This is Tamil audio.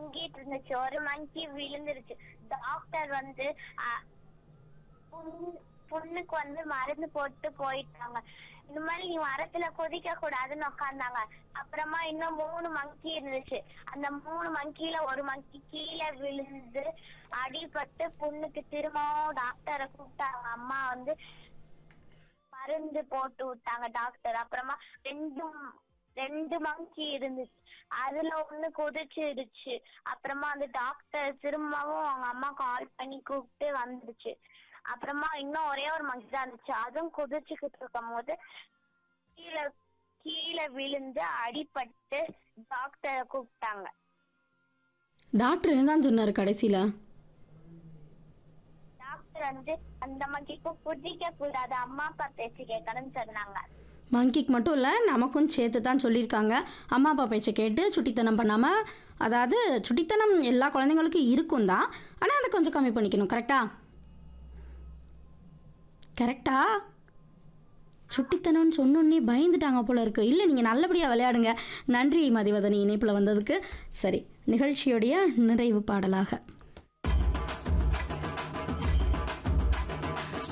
தொங்கிட்டு இருந்துச்சு ஒரு மங்கி விழுந்துருச்சு டாக்டர் வந்து அ- புண்- புண்ணுக்கு வந்து மருந்து போட்டு போயிட்டாங்க இந்த மாதிரி நீ மரத்துல குதிக்க கூடாதுன்னு உட்காந்தாங்க அப்புறமா இன்னும் மூணு மங்கி இருந்துச்சு அந்த மூணு மங்கில ஒரு மங்கி கீழே விழுந்து அடிபட்டு புண்ணுக்கு திரும்பவும் டாக்டரை கூப்பிட்டாங்க அம்மா வந்து மருந்து போட்டு விட்டாங்க டாக்டர் அப்புறமா ரெண்டு ரெண்டு மங்கி இருந்துச்சு அதுல ஒண்ணு குதிச்சிடுச்சு அப்புறமா அந்த டாக்டர் திரும்பவும் அவங்க அம்மா கால் பண்ணி கூப்பிட்டு வந்துடுச்சு அப்புறமா இன்னும் ஒரே ஒரு மங்கி தான் இருந்துச்சு அதுவும் குதிச்சுக்கிட்டு இருக்கும் போது கீழே கீழே விழுந்து அடிபட்டு டாக்டரை கூப்பிட்டாங்க டாக்டர் என்னதான் சொன்னார் கடைசியில் டாக்டர் வந்து அந்த மங்கிக்கு குதிக்க கூடாது அம்மா அப்பா பேச்சு கேட்கணும்னு சொன்னாங்க மங்கிக்கு மட்டும் இல்லை நமக்கும் சேர்த்து தான் சொல்லியிருக்காங்க அம்மா அப்பா பேச்சை கேட்டு சுட்டித்தனம் பண்ணாமல் அதாவது சுட்டித்தனம் எல்லா குழந்தைங்களுக்கும் இருக்கும் தான் ஆனால் அதை கொஞ்சம் கம்மி பண்ணிக்கணும் கரெக்டா கரெக்டா சுட்டித்தனம்னு சொன்னோன்னே பயந்துட்டாங்க போல இருக்கு இல்லை நீங்கள் நல்லபடியாக விளையாடுங்க நன்றி மதிவதனி இணைப்பில் வந்ததுக்கு சரி நிகழ்ச்சியுடைய நிறைவு பாடலாக